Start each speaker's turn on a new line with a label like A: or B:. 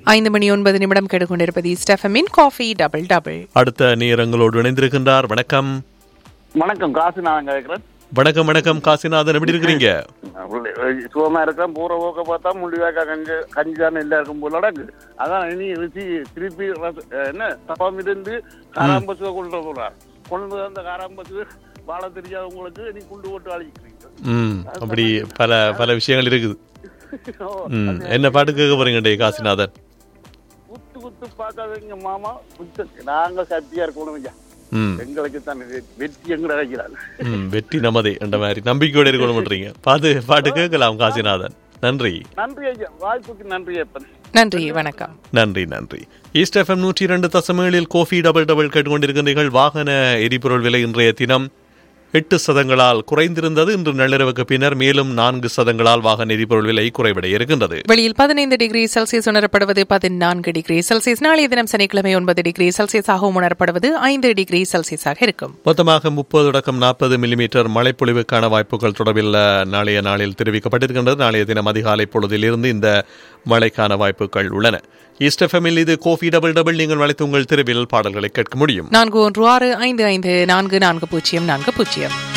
A: ஐந்து மணி ஒன்பது நிமிடம் கேட்டுக்கொண்டிருப்பது ஸ்டெஃபமின் காஃபி டபுள் டபுள்
B: அடுத்த நேரங்களோடு இணைந்திருக்கின்றார் வணக்கம்
C: வணக்கம் காசு நான் கேட்கிறேன்
B: வணக்கம் வணக்கம் காசிநாதன் எப்படி இருக்கிறீங்க
C: சுகமா இருக்கிறேன் பூர போக்க பார்த்தா முள்ளிவாக்கா கஞ்சி கஞ்சி தானே எல்லாருக்கும் போல நடக்கு அதான் இனி ருசி திருப்பி ரச- என்ன தப்பம் இருந்து காராம்பசுவை கொண்டு போறார் கொண்டு வந்து அந்த காராம்பசு வாழ தெரியாதவங்களுக்கு நீ குண்டு போட்டு அழிக்கிறீங்க
B: ம் அப்படி பல பல விஷயங்கள் இருக்குது ம் என்ன பாட்டு கேட்க போறீங்க டே காசிநாதன்
C: குத்து குத்து பார்க்காதீங்க மாமா குத்து நாங்க சக்தியா இருக்கணும் ஐயா
B: ம்
C: எங்களுக்கு தான் வெ- வெற்றி எங்கட கிடைக்கிறாங்க
B: ம் வெற்றி நமதே என்ற மாதிரி நம்பிக்கையோட இருக்கணும்ன்றீங்க பாட்டு பாட்டு கேட்கலாம் காசிநாதன் நன்றி
C: நன்றி ஐயா வாய்ப்புக்கு நன்றி அப்பன்
A: நன்றி வணக்கம்
B: நன்றி நன்றி ஈஸ்ட் எஃப்எம் நூற்றி இரண்டு தசமேழில் கோஃபி டபுள் டபுள் கேட்டுக்கொண்டிருக்கின்றீர்கள் வாகன எரிபொருள் விலை இன்றைய தினம் எட்டு சதங்களால் குறைந்திருந்தது இன்று நள்ளிரவுக்கு பின்னர் மேலும் நான்கு சதங்களால் வாகன எரிபொருள் விலை குறைவடைய இருக்கின்றது
A: வெளியில் பதினைந்து டிகிரி செல்சியஸ் உணரப்படுவது பதினான்கு டிகிரி செல்சியஸ் நாளைய தினம் சனிக்கிழமை ஒன்பது டிகிரி செல்சியஸாகவும் உணரப்படுவது ஐந்து டிகிரி செல்சியஸாக இருக்கும்
B: மொத்தமாக முப்பது தொடக்கம் நாற்பது மில்லிமீட்டர் மழைப்பொழிவுக்கான வாய்ப்புகள் தொடர்பில் நாளைய நாளில் தெரிவிக்கப்பட்டிருக்கின்றது நாளைய தினம் அதிகாலை பொழுதிலிருந்து இந்த மழைக்கான வாய்ப்புகள் உள்ளன ஈஸ்ட் எஃப்எம்மில் இது கோஃபி டபுள் டபுள் நீங்கள் அழைத்து உங்கள் தெருவில் பாடல்களை கேட்க முடியும்
A: நான்கு ஒன்று ஆறு ஐந்து ஐந்து நான்கு நான்கு பூஜ்ஜியம் நான்கு பூஜ்ஜியம்